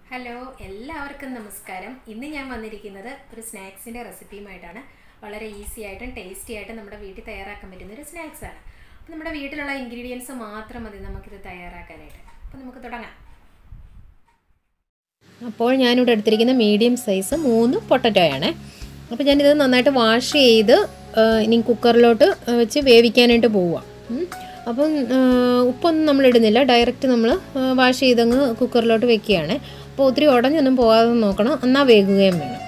Hello എല്ലാവർക്കും നമസ്കാരം ഇന്ന് ഞാൻ വന്നിരിക്കുന്നത് ഒരു സ്നാക്സിൻ്റെ റെസിപ്പിയുമായിട്ടാണ് വളരെ ഈസി ആയിട്ടും ടേസ്റ്റി ആയിട്ടും നമ്മുടെ വീട്ടിൽ തയ്യാറാക്കാൻ പറ്റുന്ന ഒരു സ്നാക്സാണ് അപ്പോൾ നമ്മുടെ വീട്ടിലുള്ള ഇൻഗ്രീഡിയൻസ് മാത്രം മതി നമുക്കിത് തയ്യാറാക്കാനായിട്ട് അപ്പോൾ നമുക്ക് തുടങ്ങാം അപ്പോൾ ഞാനിവിടെ എടുത്തിരിക്കുന്ന മീഡിയം സൈസ് മൂന്ന് പൊട്ടറ്റോയാണ് അപ്പോൾ ഞാനിത് നന്നായിട്ട് വാഷ് ചെയ്ത് ആ, ഇനി കുക്കറിലോട്ട് വെച്ച് വേവിക്കാനായിട്ട് പോവുക അപ്പം ആ, ഉപ്പൊന്നും നമ്മൾ ഇടുന്നില്ല ഡയറക്റ്റ് നമ്മൾ വാഷ് ചെയ്തങ്ങ് കുക്കറിലോട്ട് വെക്കുകയാണ് അപ്പോൾ ഒത്തിരി ഉടഞ്ഞൊന്നും പോകാതെ നോക്കണം എന്നാൽ വേകുകയും വേണം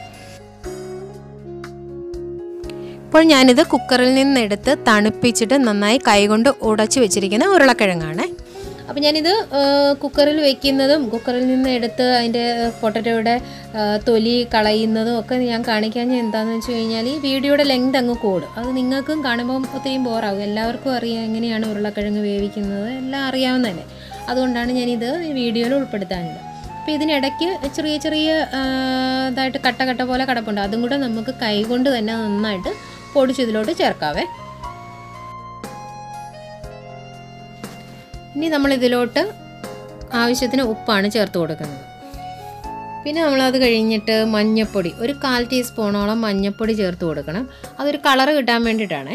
ഇപ്പോൾ ഞാനിത് കുക്കറിൽ നിന്നെടുത്ത് തണുപ്പിച്ചിട്ട് നന്നായി കൈകൊണ്ട് ഉടച്ച് വെച്ചിരിക്കുന്ന ഉരുളക്കിഴങ്ങാണ് അപ്പോൾ ഞാനിത് ആ, കുക്കറിൽ വെക്കുന്നതും കുക്കറിൽ നിന്ന് എടുത്ത് അതിൻ്റെ പൊട്ടറ്റോയുടെ ആ, തൊലി കളയുന്നതും ഒക്കെ ഞാൻ കാണിക്കാൻ എന്താണെന്ന് വെച്ച് കഴിഞ്ഞാൽ ഈ വീഡിയോയുടെ ലെങ്ത് അങ്ങ് കൂടും അത് നിങ്ങൾക്കും കാണുമ്പം ഒത്തിരി ബോറാകും എല്ലാവർക്കും അറിയാം എങ്ങനെയാണ് ഉരുളക്കിഴങ്ങ് വേവിക്കുന്നത് എല്ലാം അറിയാവുന്നതല്ലേ അതുകൊണ്ടാണ് ഞാനിത് ഈ വീഡിയോയിൽ ഉൾപ്പെടുത്താഞ്ഞത് അപ്പോൾ ഇതിനിടയ്ക്ക് ചെറിയ ചെറിയ ആ, ഇതായിട്ട് കട്ട കട്ട പോലെ കിടപ്പുണ്ട് അതും കൂടെ നമുക്ക് കൈകൊണ്ട് തന്നെ നന്നായിട്ട് പൊടിച്ചതിലോട്ട് ചേർക്കാവേ ഇനി നമ്മൾ ഇതിലോട്ട് ആവശ്യത്തിന് ഉപ്പാണ് ചേർത്ത് കൊടുക്കുന്നത് പിന്നെ നമ്മളത് കഴിഞ്ഞിട്ട് മഞ്ഞപ്പൊടി ഒരു കാൽ ടീസ്പൂണോളം മഞ്ഞപ്പൊടി ചേർത്ത് കൊടുക്കണം അതൊരു കളറ് കിട്ടാൻ വേണ്ടിയിട്ടാണേ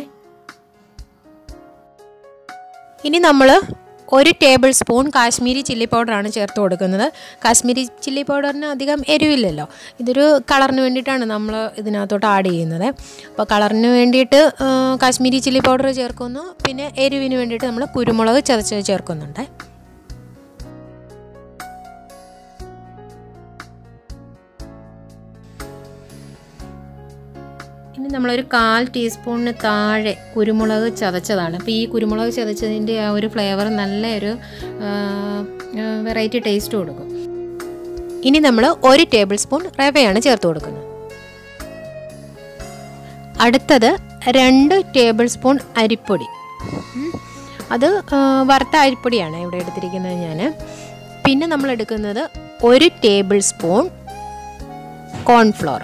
ഇനി നമ്മൾ ഒരു ടേബിൾ സ്പൂൺ കാശ്മീരി ചില്ലി പൗഡറാണ് ചേർത്ത് കൊടുക്കുന്നത് കാശ്മീരി ചില്ലി പൗഡറിന് അധികം എരിവില്ലല്ലോ ഇതൊരു കളറിന് വേണ്ടിയിട്ടാണ് നമ്മൾ ഇതിനകത്തോട്ട് ആഡ് ചെയ്യുന്നത് അപ്പോൾ കളറിന് വേണ്ടിയിട്ട് ആ, കാശ്മീരി ചില്ലി പൗഡർ ചേർക്കുന്നു പിന്നെ എരിവിന് വേണ്ടിയിട്ട് നമ്മൾ കുരുമുളക് ചതച്ച് ചേർക്കുന്നുണ്ട് ഇനി നമ്മളൊരു കാൽ ടീസ്പൂണിന് താഴെ കുരുമുളക് ചതച്ചതാണ് അപ്പോൾ ഈ കുരുമുളക് ചതച്ചതിൻ്റെ ആ ഒരു ഫ്ലേവർ നല്ലൊരു വെറൈറ്റി ടേസ്റ്റ് കൊടുക്കും ഇനി നമ്മൾ ഒരു ടേബിൾ സ്പൂൺ റവയാണ് ചേർത്ത് കൊടുക്കുന്നത് അടുത്തത് രണ്ട് ടേബിൾ സ്പൂൺ അരിപ്പൊടി ഉം. അത് ആ, വറുത്ത അരിപ്പൊടിയാണ് ഇവിടെ എടുത്തിരിക്കുന്നത് ഞാൻ പിന്നെ നമ്മൾ എടുക്കുന്നത് ഒരു ടേബിൾ സ്പൂൺ കോൺഫ്ലോർ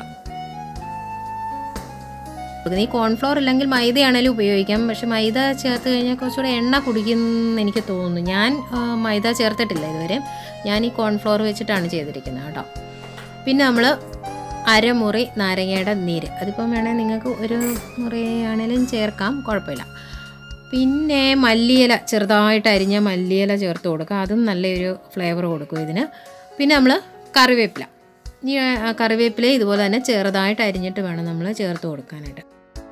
ഈ കോൺഫ്ലോർ ഇല്ലെങ്കിൽ മൈദയാണേലും ഉപയോഗിക്കാം പക്ഷെ മൈദ ചേർത്ത് കഴിഞ്ഞാൽ കുറച്ചുകൂടെ എണ്ണ കുടിക്കുമെന്ന് എനിക്ക് തോന്നുന്നു ഞാൻ ആ, മൈദ ചേർത്തിട്ടില്ല ഇതുവരെ ഞാൻ ഈ കോൺഫ്ലോർ വെച്ചിട്ടാണ് ചെയ്തിരിക്കുന്നത് കേട്ടോ പിന്നെ നമ്മൾ അരമുറി നാരങ്ങയുടെ നീര് അതിപ്പം വേണേൽ നിങ്ങൾക്ക് ഒരു മുറി ആണേലും ചേർക്കാം കുഴപ്പമില്ല പിന്നെ മല്ലിയില ചെറുതായിട്ട് അരിഞ്ഞ മല്ലിയില ചേർത്ത് കൊടുക്കുക അതും നല്ലൊരു ഫ്ലേവർ കൊടുക്കും ഇതിന് പിന്നെ നമ്മൾ കറിവേപ്പില ഈ ആ കറിവേപ്പില ഇതുപോലെ തന്നെ ചെറുതായിട്ട് അരിഞ്ഞിട്ട് വേണം നമ്മൾ ചേർത്ത് കൊടുക്കാനായിട്ട്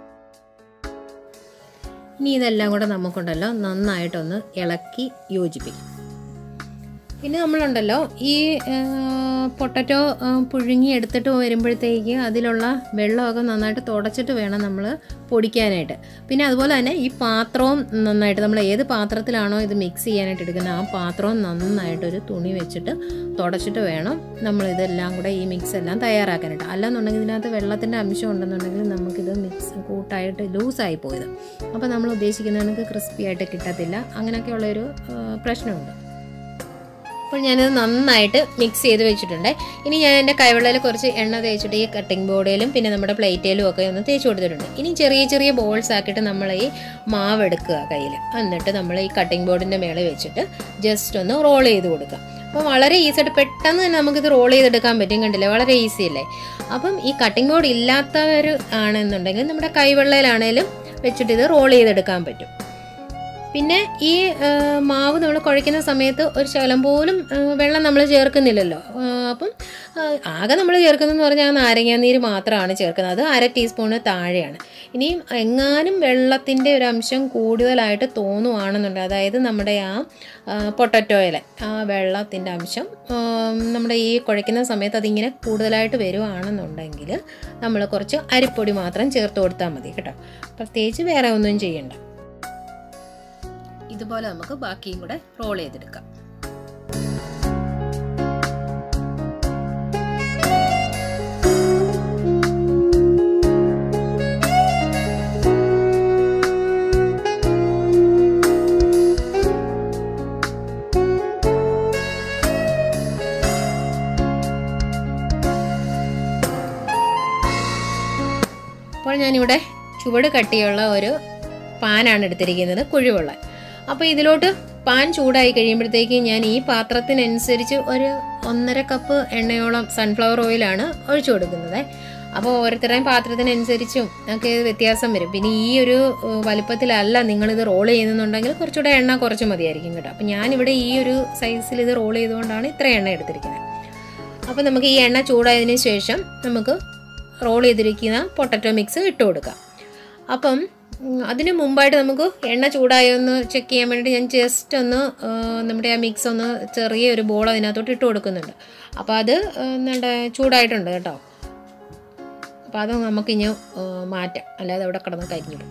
ഇനി ഇതെല്ലാം കൂടെ നമുക്കുണ്ടല്ലോ നന്നായിട്ടൊന്ന് ഇളക്കി യോജിപ്പിക്കും പിന്നെ നമ്മളുണ്ടല്ലോ ഈ പൊട്ടറ്റോ പുഴുങ്ങി എടുത്തിട്ട് വരുമ്പോഴത്തേക്ക് അതിലുള്ള വെള്ളമൊക്കെ നന്നായിട്ട് തുടച്ചിട്ട് വേണം നമ്മൾ പൊടിക്കാനായിട്ട് പിന്നെ അതുപോലെ തന്നെ ഈ പാത്രവും നന്നായിട്ട് നമ്മൾ ഏത് പാത്രത്തിലാണോ ഇത് മിക്സ് ചെയ്യാനായിട്ട് എടുക്കുന്നത് ആ പാത്രവും നന്നായിട്ട് ഒരു തുണി വെച്ചിട്ട് തുടച്ചിട്ട് വേണം നമ്മൾ ഇതെല്ലാം കൂടെ ഈ മിക്സ് എല്ലാം തയ്യാറാക്കാനായിട്ട് അല്ലാന്നുണ്ടെങ്കിൽ ഇതിനകത്ത് വെള്ളത്തിൻ്റെ അംശം ഉണ്ടെന്നുണ്ടെങ്കിൽ നമുക്കിത് മിക്സ് കൂട്ടായിട്ട് ലൂസായി പോയത് അപ്പോൾ നമ്മൾ ഉദ്ദേശിക്കുന്ന കണക്ക് ക്രിസ്പി ആയിട്ട് കിട്ടത്തില്ല അങ്ങനെയൊക്കെയുള്ളൊരു ആ, പ്രശ്നമുണ്ട് അപ്പോൾ ഞാനിത് നന്നായിട്ട് മിക്സ് ചെയ്ത് വെച്ചിട്ടുണ്ട് ഇനി ഞാൻ എൻ്റെ കൈവെള്ളയിൽ കുറച്ച് എണ്ണ തേച്ചിട്ട് ഈ കട്ടിംഗ് ബോർഡിലും പിന്നെ നമ്മുടെ പ്ലേറ്റിലും ഒക്കെ ഒന്ന് തേച്ച് കൊടുത്തിട്ടുണ്ട് ഇനി ചെറിയ ചെറിയ ബോൾസ് ആക്കിയിട്ട് നമ്മൾ ഈ മാവ് എടുക്കുക കയ്യിൽ എന്നിട്ട് നമ്മൾ ഈ കട്ടിംഗ് ബോർഡിൻ്റെ മേലെ വെച്ചിട്ട് ജസ്റ്റ് ഒന്ന് റോൾ ചെയ്ത് കൊടുക്കുക അപ്പോൾ വളരെ ഈസി ആയിട്ട് പെട്ടെന്ന് തന്നെ നമുക്കിത് റോൾ ചെയ്തെടുക്കാൻ പറ്റും കണ്ടില്ലേ വളരെ ഈസി അല്ലേ അപ്പം ഈ കട്ടിംഗ് ബോർഡ് ഇല്ലാത്തവർ ആണെന്നുണ്ടെങ്കിൽ നമ്മുടെ കൈവെള്ളയിലാണേലും വെച്ചിട്ട് ഇത് റോൾ ചെയ്തെടുക്കാൻ പറ്റും പിന്നെ ഈ ആ, മാവ് നമ്മൾ കുഴയ്ക്കുന്ന സമയത്ത് ഒരു ശകലം പോലും ആ, വെള്ളം നമ്മൾ ചേർക്കുന്നില്ലല്ലോ ആ, അപ്പം ആ, ആകെ നമ്മൾ ചേർക്കുന്നതെന്ന് പറഞ്ഞാൽ നാരങ്ങാനീര് മാത്രമാണ് ചേർക്കുന്നത് അത് അര ടീസ്പൂണ് താഴെയാണ് ഇനിയും എങ്ങാനും വെള്ളത്തിൻ്റെ ഒരു അംശം കൂടുതലായിട്ട് തോന്നുവാണെന്നുണ്ട് അതായത് നമ്മുടെ ആ പൊട്ടറ്റോയിലെ ആ വെള്ളത്തിൻ്റെ അംശം ആ, നമ്മുടെ ഈ കുഴയ്ക്കുന്ന സമയത്ത് അതിങ്ങനെ കൂടുതലായിട്ട് വരുവാണെന്നുണ്ടെങ്കിൽ നമ്മൾ കുറച്ച് അരിപ്പൊടി മാത്രം ചേർത്ത് കൊടുത്താൽ മതി കേട്ടോ പ്രത്യേകിച്ച് വേറെ ഒന്നും ചെയ്യണ്ട ഇതുപോലെ നമുക്ക് ബാക്കിയും കൂടെ റോൾ ചെയ്തെടുക്കാം അപ്പോൾ ഞാനിവിടെ ചുവട് കട്ടിയുള്ള ഒരു പാനാണ് എടുത്തിരിക്കുന്നത് കുഴിവുള്ള അപ്പോൾ ഇതിലോട്ട് പാൻ ചൂടായി കഴിയുമ്പോഴത്തേക്ക് ഞാൻ ഈ പാത്രത്തിനനുസരിച്ച് ഒരു ഒന്നര കപ്പ് എണ്ണയോളം സൺഫ്ലവർ ഓയിലാണ് ഒഴിച്ചു കൊടുക്കുന്നത് അപ്പോൾ ഓരോരുത്തരുടെയും പാത്രത്തിനനുസരിച്ചും ഒക്കെ ഇത് വ്യത്യാസം വരും പിന്നെ ഈ ഒരു ഏഹ്, വലുപ്പത്തിലല്ല നിങ്ങളിത് റോൾ ചെയ്യുന്നുണ്ടെങ്കിൽ കുറച്ചുകൂടെ എണ്ണ കുറച്ച് മതിയായിരിക്കും കേട്ടോ അപ്പോൾ ഞാനിവിടെ ഈ ഒരു സൈസിൽ ഇത് റോൾ ചെയ്തുകൊണ്ടാണ് ഇത്ര എണ്ണ എടുത്തിരിക്കുന്നത് അപ്പോൾ നമുക്ക് ഈ എണ്ണ ചൂടായതിനു ശേഷം നമുക്ക് റോൾ ചെയ്തിരിക്കുന്ന പൊട്ടറ്റോ മിക്സ് ഇട്ട് കൊടുക്കാം അപ്പം ഉം, അതിന് മുമ്പായിട്ട് നമുക്ക് എണ്ണ ചൂടായോ എന്ന് ചെക്ക് ചെയ്യാൻ വേണ്ടി ഞാൻ ജസ്റ്റ് ഒന്ന് ആ, നമ്മുടെ ആ മിക്സ് ഒന്ന് ചെറിയ ഒരു ബോൾ അതിനകത്തോട്ട് ഇട്ട് കൊടുക്കുന്നുണ്ട് അപ്പോൾ അത് ആ, നമ്മുടെ ചൂടായിട്ടുണ്ട് കേട്ടോ അപ്പോൾ അത് നമുക്കിനി ആ, മാറ്റാം അല്ലാതെ അവിടെ കിടന്ന് കരിഞ്ഞിടും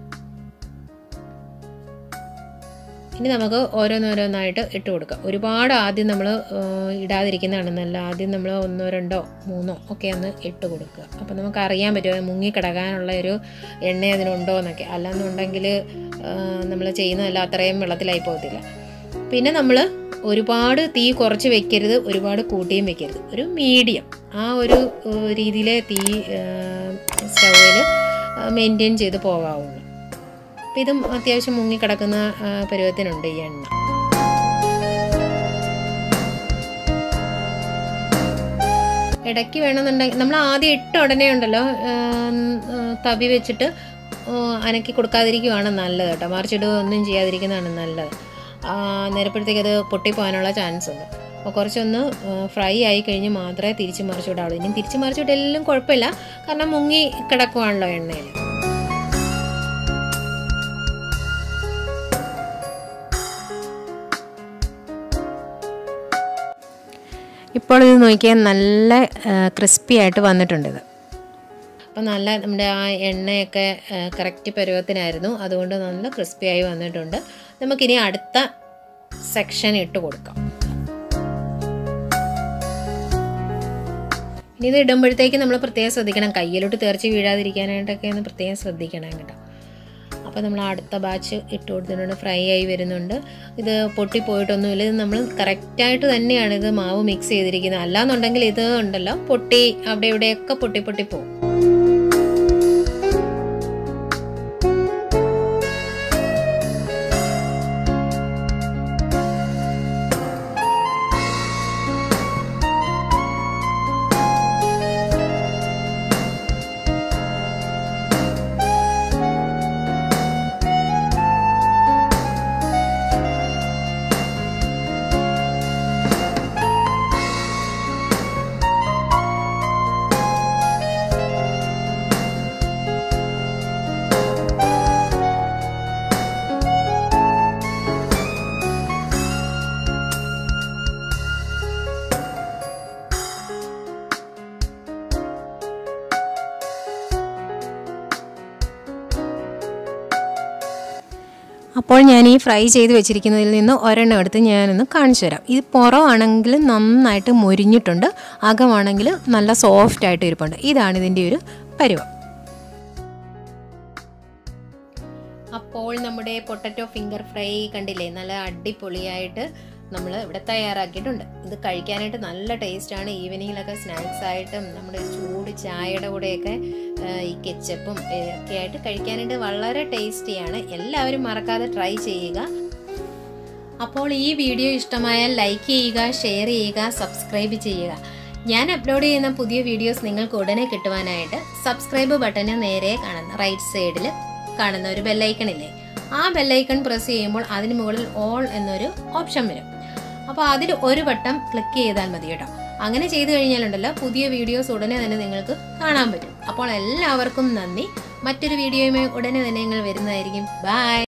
ഇനി നമുക്ക് ഓരോന്നോരോന്നായിട്ട് ഇട്ട് കൊടുക്കാം ഒരുപാട് ആദ്യം നമ്മൾ ഇടാതിരിക്കുന്നതാണ് നല്ല ആദ്യം നമ്മൾ ഒന്നോ രണ്ടോ മൂന്നോ ഒക്കെ ഒന്ന് ഇട്ട് കൊടുക്കുക അപ്പോൾ നമുക്ക് അറിയാൻ പറ്റും അത് മുങ്ങിക്കിടക്കാനുള്ള ഒരു എണ്ണ അതിനുണ്ടോ എന്നൊക്കെ അല്ലെന്നുണ്ടെങ്കിൽ നമ്മൾ ചെയ്യുന്നതല്ല അത്രയും വെള്ളത്തിലായി പോകത്തില്ല പിന്നെ നമ്മൾ ഒരുപാട് തീ കുറച്ച് വെക്കരുത് ഒരുപാട് കൂട്ടിയും വെക്കരുത് ഒരു മീഡിയം ആ ഒരു രീതിയിലെ തീ സ്റ്റൗവിൽ മെയിൻറ്റെയിൻ ചെയ്ത് പോകാവുള്ളൂ അപ്പം ഇതും അത്യാവശ്യം മുങ്ങിക്കിടക്കുന്ന ആ, പരുവത്തിനുണ്ട് ഈ എണ്ണ ഇടയ്ക്ക് വേണമെന്നുണ്ടെങ്കിൽ നമ്മൾ ആദ്യം ഇട്ട ഉടനെ ഉണ്ടല്ലോ ആ, ആ, തവി വെച്ചിട്ട് ആ, അനക്കി കൊടുക്കാതിരിക്കുവാണ് നല്ലത് കേട്ടോ മറിച്ചിടുക ഒന്നും ചെയ്യാതിരിക്കുന്നതാണ് നല്ലത് ആ, നേരപ്പോഴത്തേക്ക് അത് പൊട്ടിപ്പോകാനുള്ള ചാൻസ് ഉണ്ട് അപ്പോൾ കുറച്ചൊന്ന് ഫ്രൈ ആയി കഴിഞ്ഞ് മാത്രമേ തിരിച്ച് മറിച്ചിടാവുള്ളൂ ഇനി തിരിച്ച് മറിച്ചിട്ടെല്ലാം കുഴപ്പമില്ല കാരണം മുങ്ങി കിടക്കുവാണല്ലോ എണ്ണയിൽ ഇപ്പോൾ ഇത് നോക്കിയാൽ നല്ല ക്രിസ്പി ആയിട്ട് വന്നിട്ടുണ്ട് ഇത് അപ്പോൾ നല്ല നമ്മുടെ ആ എണ്ണയൊക്കെ കറക്റ്റ് പരുവത്തിനായിരുന്നു അതുകൊണ്ട് നല്ല ക്രിസ്പി ആയി വന്നിട്ടുണ്ട് നമുക്കിനി അടുത്ത സെക്ഷൻ ഇട്ട് കൊടുക്കാം ഇനി ഇത് ഇടുമ്പോഴത്തേക്ക് നമ്മൾ പ്രത്യേകം ശ്രദ്ധിക്കണം കയ്യിലോട്ട് തെറിച്ച് വീഴാതിരിക്കാനായിട്ടൊക്കെ ഒന്ന് പ്രത്യേകം ശ്രദ്ധിക്കണം കേട്ടോ അപ്പോൾ നമ്മൾ അടുത്ത ബാച്ച് ഇട്ട് കൊടുത്തിട്ടുണ്ട് ഫ്രൈ ആയി വരുന്നുണ്ട് ഇത് പൊട്ടിപ്പോയിട്ടൊന്നുമില്ല ഇത് നമ്മൾ കറക്റ്റായിട്ട് തന്നെയാണ് ഇത് മാവ് മിക്സ് ചെയ്തിരിക്കുന്നത് അല്ലാന്നുണ്ടെങ്കിൽ ഇത് ഉണ്ടല്ലോ പൊട്ടി അവിടെ ഇവിടെയൊക്കെ പൊട്ടി പൊട്ടി പോകും അപ്പോൾ ഞാൻ ഈ ഫ്രൈ ചെയ്ത് വെച്ചിരിക്കുന്നതിൽ നിന്ന് ഒരെണ്ണം എടുത്ത് ഞാനൊന്ന് കാണിച്ചു തരാം ഇത് പുറമാണെങ്കിൽ നന്നായിട്ട് മൊരിഞ്ഞിട്ടുണ്ട് അകമാണെങ്കിൽ നല്ല സോഫ്റ്റ് ആയിട്ട് ഇരിപ്പുണ്ട് ഇതാണ് ഇതിൻ്റെ ഒരു പരുവം അപ്പോൾ നമ്മുടെ പൊട്ടറ്റോ ഫിംഗർ ഫ്രൈ കണ്ടില്ലേ നല്ല അടിപൊളിയായിട്ട് നമ്മൾ ഇവിടെ തയ്യാറാക്കിയിട്ടുണ്ട് ഇത് കഴിക്കാനായിട്ട് നല്ല ടേസ്റ്റാണ് ഈവനിങ്ങിലൊക്കെ സ്നാക്സ് ആയിട്ടും നമ്മുടെ ചൂട് ചായയുടെ കൂടെയൊക്കെ ആ, ഈ കെച്ചപ്പും ഏ, ഒക്കെ ആയിട്ട് കഴിക്കാനായിട്ട് വളരെ ടേസ്റ്റിയാണ് എല്ലാവരും മറക്കാതെ ട്രൈ ചെയ്യുക അപ്പോൾ ഈ വീഡിയോ ഇഷ്ടമായാൽ ലൈക്ക് ചെയ്യുക ഷെയർ ചെയ്യുക സബ്സ്ക്രൈബ് ചെയ്യുക ഞാൻ അപ്ലോഡ് ചെയ്യുന്ന പുതിയ വീഡിയോസ് നിങ്ങൾക്ക് ഉടനെ കിട്ടുവാനായിട്ട് സബ്സ്ക്രൈബ് ബട്ടന് നേരെ കാണുന്ന റൈറ്റ് സൈഡിൽ കാണുന്ന ഒരു ബെല്ലൈക്കൺ ഇല്ലേ ആ ബെല്ലൈക്കൺ പ്രസ് ചെയ്യുമ്പോൾ അതിന് മുകളിൽ ഓൾ എന്നൊരു ഓപ്ഷൻ വരും അപ്പോൾ അതിൽ ഒരു വട്ടം ക്ലിക്ക് ചെയ്താൽ മതി കേട്ടോ അങ്ങനെ ചെയ്തു കഴിഞ്ഞാലുണ്ടല്ലോ പുതിയ വീഡിയോസ് ഉടനെ തന്നെ നിങ്ങൾക്ക് കാണാൻ പറ്റും അപ്പോൾ എല്ലാവർക്കും നന്ദി മറ്റൊരു വീഡിയോയുമായി ഉടനെ തന്നെ നിങ്ങൾ വരുന്നതായിരിക്കും ബൈ